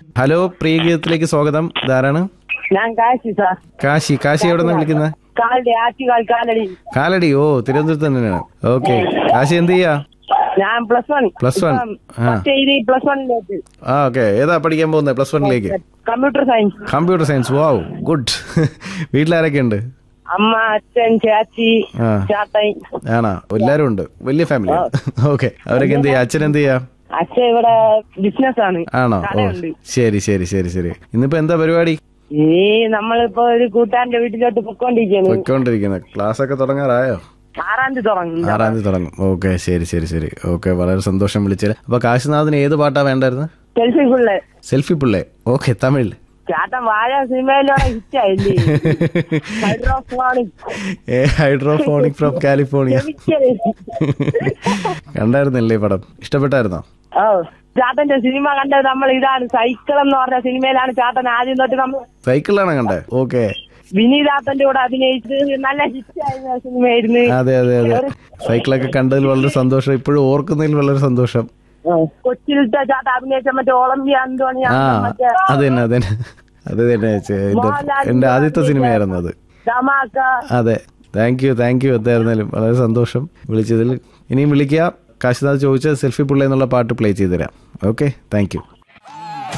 Hello പ്രിയ ഗീതത്തിലേക്ക് സ്വാഗതം ഇതാരാണ് ഞാൻ കാശി സാർ കാശി കാശി എവിടെ നിന്ന് വിളിക്കുന്നത് കാലടി ആറ്റുകാൽ കാലടി കാലടി ഓ തിരുവനന്തപുരത്ത് തന്നെയാണ് ഓക്കെ കാശി എന്ത് ചെയ്യാ ഞാൻ പ്ലസ് വൺ Plus one. ആ. പ്ലസ് വണ്ണിലേക്ക് ആ ഓക്കെ ഏതാ പഠിക്കാൻ പോകുന്നത് പ്ലസ് വണ്ണിലേക്ക് computer science computer science wow good വീട്ടിലാരൊക്കെ ഉണ്ട് അമ്മ അച്ഛൻ ചേച്ചി ആ. ചാത്തൻ ആണോ എല്ലാരും ഉണ്ട് വലിയ ഫാമിലി ഓക്കെ അവരൊക്കെ എന്ത് ചെയ്യാ അച്ഛൻ എന്ത് ചെയ്യാ അച്ഛൻ ഇവിടെ ബിസിനസ് ആണ് ആണോ ഓ കടയുണ്ട് ശരി ശരി ശരി ശരി ഇന്നിപ്പോ എന്താ പരിപാടി ഈ നമ്മളിപ്പോ ഒരു കൂട്ടുകാരന്റെ വീട്ടിലോട്ട് പൊക്കോണ്ടിരിക്കുന്നു പോയിക്കൊണ്ടിരിക്കുന്നത് ക്ലാസ് ഒക്കെ തുടങ്ങാറായോ ആറാം തീയതി തുടങ്ങും ആറാം തീയതി തുടങ്ങും ഓക്കെ ശരി ശരി ശരി ഓക്കെ വളരെ സന്തോഷം വിളിച്ചത് അപ്പൊ കാശിനാഥിന് ഏത് പാട്ടാ വേണ്ടായിരുന്നു സെൽഫി ഫുള്ള് സെൽഫി പിള്ളേ ഓക്കെ തമിഴ് ചേട്ടൻ വാഴ സിനിമയിലൂടെ ഹിറ്റായില്ലേ ഹൈഡ്രോഫോണിക് ഏ ഹൈഡ്രോഫോണിക് ഫ്രം കാലിഫോർണിയ കണ്ടായിരുന്നില്ലേ ഈ പടം ഇഷ്ടപ്പെട്ടായിരുന്നോ ഓ ചാത്തന്റെ സിനിമ കണ്ടത് നമ്മൾ ഇതാണ് സൈക്കിൾ എന്ന് പറഞ്ഞ സിനിമയിലാണ് ചാത്തൻ ആദ്യം തൊട്ട് നമ്മൾ സൈക്കിളിലാണോ കണ്ടേ ഓക്കെ വിനീതാത്തന്റെ കൂടെ അഭിനയിച്ച് നല്ല ഹിറ്റായിരുന്ന സിനിമയായിരുന്നു അതെ അതെ അതെ സൈക്കിളൊക്കെ കണ്ടതിൽ വളരെ സന്തോഷം ഇപ്പോഴും ഓർക്കുന്നതിൽ വളരെ സന്തോഷം കൊച്ചിയിലത്തെ ചാത്ത അഭിനയിച്ച മറ്റേ ഒളമ്പിയ അന്തോണി ആ മറ്റേ അത് തന്നെ അത് തന്നെ അത് തന്നെ ചെ- എന്റെ മോഹൻലാലിന്റെ എന്റെ ആദ്യത്തെ സിനിമയായിരുന്നു അത് ധമാക്ക അതെ താങ്ക് യു താങ്ക് യു എന്തായിരുന്നാലും വളരെ സന്തോഷം വിളിച്ചതിൽ ഇനിയും വിളിക്കുക കാശിനാഥ് ചോദിച്ച സെൽഫി പിള്ളേ എന്നുള്ള പാട്ട് പ്ലേ ചെയ്തു തരാം ഓക്കെ താങ്ക് യു